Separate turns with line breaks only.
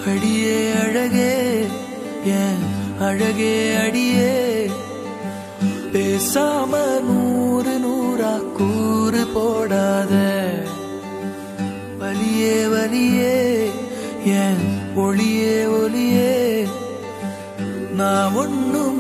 அடியே அழகே ஏன் அழகே அடியே பேசாம நூறு நூறா கூறு போடாத வலியே வலியே ஏன் ஒளியே ஒளியே நான் ஒண்ணும்